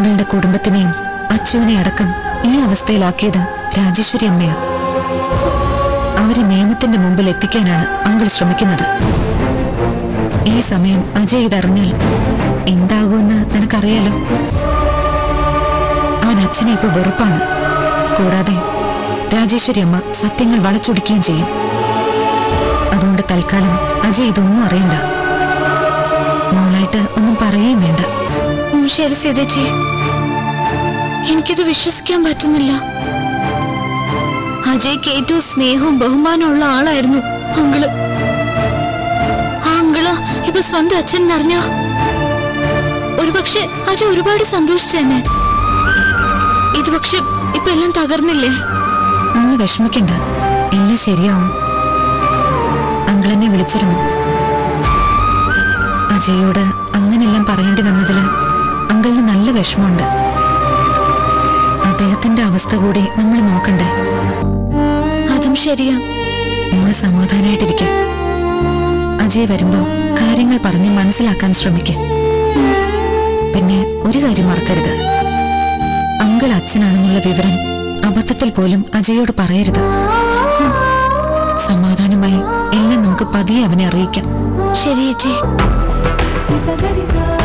അങ്ങളുടെ കുടുംബത്തിനെയും അച്ചുവിനെ അടക്കം ഈ അവസ്ഥയിലാക്കിയത് രാജേശ്വരി അമ്മയാ അവരെ നിയമത്തിന്റെ മുമ്പിൽ എത്തിക്കാനാണ് അങ്കിൾ ശ്രമിക്കുന്നത് ഈ സമയം അജയ് ഇതറിഞ്ഞാൽ എന്താകുമെന്ന് നിനക്കറിയാലോ അവൻ അച്ഛനെ ഇപ്പൊ വെറുപ്പാണ് കൂടാതെ രാജേശ്വരി അമ്മ സത്യങ്ങൾ വളച്ചൊടിക്കുകയും ചെയ്യും അതുകൊണ്ട് തൽക്കാലം അജയ് ഇതൊന്നും അറിയണ്ട മോളായിട്ട് ഒന്നും പറയുകയും വേണ്ട ഉം, ശരി സീതേച്ചി എനിക്കിത് വിശ്വസിക്കാൻ പറ്റുന്നില്ല അജയ്ക്ക് ഏറ്റവും സ്നേഹവും ബഹുമാനവും ഉള്ള ആളായിരുന്നു അങ്കിള് ആ അങ്കിള് ഇപ്പൊ സ്വന്തം അച്ഛൻ അറിഞ്ഞ ഒരുപക്ഷെ അജയ് ഒരുപാട് സന്തോഷിച്ചെന്നെ ഇത് പക്ഷെ ഇപ്പൊ എല്ലാം തകർന്നില്ലേ മോള് വിഷമിക്കണ്ട എല്ലാം ശരിയാവും അങ്കിളെന്നെ വിളിച്ചിരുന്നു അജയോട് അങ്ങനെല്ലാം പറയേണ്ടി വന്നതില് അങ്കിളിന് നല്ല വിഷമമുണ്ട് അദ്ദേഹത്തിന്റെ അവസ്ഥ കൂടി നമ്മൾ നോക്കണ്ടേ അതും ശരിയാ മോള് സമാധാനായിട്ടിരിക്ക അജയ് വരുമ്പോ കാര്യങ്ങൾ പറഞ്ഞ് മനസ്സിലാക്കാൻ ശ്രമിക്ക പിന്നെ ഒരു കാര്യം മറക്കരുത് അങ്കിൾ അച്ഛനാണെന്നുള്ള വിവരം അബദ്ധത്തിൽ പോലും അജയോട് പറയരുത് ഹും. സമാധാനമായി എല്ലാം നമുക്ക് പതിയെ അവനെ അറിയിക്കാം ശരി ചേച്ചി Isa, Isa.